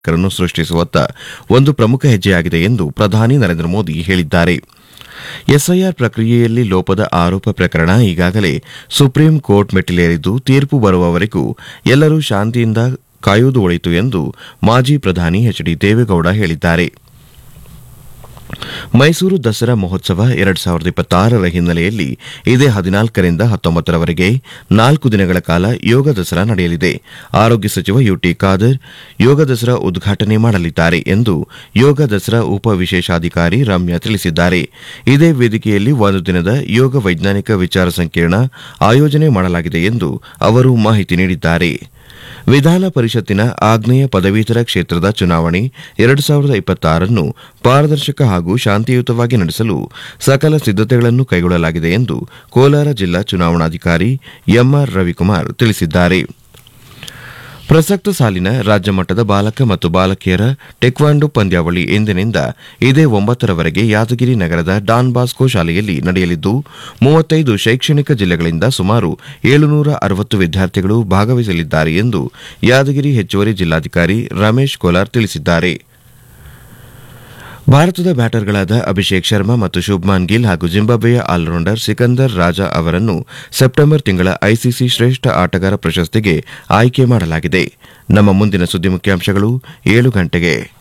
ಕರನ್ನು ಸೃಷ್ಟಿಸುವತ್ತ ಒಂದು ಪ್ರಮುಖ ಹೆಜ್ಜೆಯಾಗಿದೆ ಎಂದು ಪ್ರಧಾನಿ ನರೇಂದ್ರ ಮೋದಿ ಹೇಳಿದ್ದಾರೆ ಎಸ್ಐಆರ್ ಪ್ರಕ್ರಿಯೆಯಲ್ಲಿ ಲೋಪದ ಆರೋಪ ಪ್ರಕರಣ ಈಗಾಗಲೇ ಸುಪ್ರೀಂ ಕೋರ್ಟ್ ಮೆಟ್ಟಿಲೇರಿದ್ದು ತೀರ್ಪು ಬರುವವರೆಗೂ ಎಲ್ಲರೂ ಶಾಂತಿಯಿಂದ ಕಾಯುವುದು ಒಳಿತು ಎಂದು ಮಾಜಿ ಪ್ರಧಾನಿ ಎಚ್ ಡಿ ದೇವೇಗೌಡ ಹೇಳಿದ್ದಾರೆ ಮೈಸೂರು ದಸರಾ ಮಹೋತ್ಸವ ಎರಡ್ ಸಾವಿರದ ಇಪ್ಪತ್ತಾರರ ಹಿನ್ನೆಲೆಯಲ್ಲಿ ಇದೇ ಹದಿನಾಲ್ಕರಿಂದ ಹತ್ತೊಂಬತ್ತರವರೆಗೆ ನಾಲ್ಕು ದಿನಗಳ ಕಾಲ ಯೋಗ ದಸರಾ ನಡೆಯಲಿದೆ ಆರೋಗ್ಯ ಸಚಿವ ಯುಟಿ ಖಾದರ್ ಯೋಗ ದಸರಾ ಉದ್ಘಾಟನೆ ಮಾಡಲಿದ್ದಾರೆ ಎಂದು ಯೋಗ ದಸರಾ ಉಪ ವಿಶೇಷಾಧಿಕಾರಿ ರಮ್ಯಾ ತಿಳಿಸಿದ್ದಾರೆ ಇದೇ ವೇದಿಕೆಯಲ್ಲಿ ಒಂದು ದಿನದ ಯೋಗ ವೈಜ್ಞಾನಿಕ ವಿಚಾರ ಸಂಕಿರಣ ಆಯೋಜನೆ ಮಾಡಲಾಗಿದೆ ಎಂದು ಅವರು ಮಾಹಿತಿ ನೀಡಿದ್ದಾರೆ ವಿಧಾನ ಪರಿಷತ್ತಿನ ಆಗ್ನೇಯ ಪದವೀಧರ ಕ್ಷೇತ್ರದ ಚುನಾವಣೆ ಎರಡು ಸಾವಿರದ ಇಪ್ಪತ್ತಾರನ್ನು ಪಾರದರ್ಶಕ ಹಾಗೂ ಶಾಂತಿಯುತವಾಗಿ ನಡೆಸಲು ಸಕಲ ಸಿದ್ದತೆಗಳನ್ನು ಕೈಗೊಳ್ಳಲಾಗಿದೆ ಎಂದು ಕೋಲಾರ ಜಿಲ್ಲಾ ಚುನಾವಣಾಧಿಕಾರಿ ಎಂಆರ್ ರವಿಕುಮಾರ್ ತಿಳಿಸಿದ್ದಾರೆ ಪ್ರಸಕ್ತ ಸಾಲಿನ ರಾಜ್ಯ ಮಟ್ಟದ ಬಾಲಕ ಮತ್ತು ಬಾಲಕಿಯರ ಟೆಕ್ವಾಂಡೋ ಪಂದ್ಯಾವಳಿ ಇಂದಿನಿಂದ ಇದೇ ಒಂಬತ್ತರವರೆಗೆ ಯಾದಗಿರಿ ನಗರದ ಡಾನ್ ಬಾಸ್ಕೋ ಶಾಲೆಯಲ್ಲಿ ನಡೆಯಲಿದ್ದು ಮೂವತ್ತೈದು ಶೈಕ್ಷಣಿಕ ಜಿಲ್ಲೆಗಳಿಂದ ಸುಮಾರು ಏಳುನೂರ ಅರವತ್ತು ವಿದ್ಯಾರ್ಥಿಗಳು ಭಾಗವಹಿಸಲಿದ್ದಾರೆ ಎಂದು ಯಾದಗಿರಿ ಹೆಚ್ಚುವರಿ ಜಿಲ್ಲಾಧಿಕಾರಿ ರಮೇಶ್ ಕೋಲಾರ್ ತಿಳಿಸಿದ್ದಾರೆ ಭಾರತದ ಬ್ಯಾಟರ್ಗಳಾದ ಅಭಿಷೇಕ್ ಶರ್ಮಾ ಮತ್ತು ಶುಭ್ಮಾನ್ ಗಿಲ್ ಹಾಗೂ ಜಿಂಬಾಬ್ವೆಯ ಆಲ್ರೌಂಡರ್ ಸಿಕಂದರ್ ರಾಜಾ ಅವರನ್ನು ಸೆಪ್ಟೆಂಬರ್ ತಿಂಗಳ ಐಸಿಸಿ ಶ್ರೇಷ್ಠ ಆಟಗಾರ ಪ್ರಶಸ್ತಿಗೆ ಆಯ್ಕೆ ಮಾಡಲಾಗಿದೆ ನಮ್ಮ ಮುಂದಿನ ಸುದ್ದಿ ಮುಖ್ಯಾಂಶಗಳು ಏಳು ಗಂಟೆಗೆ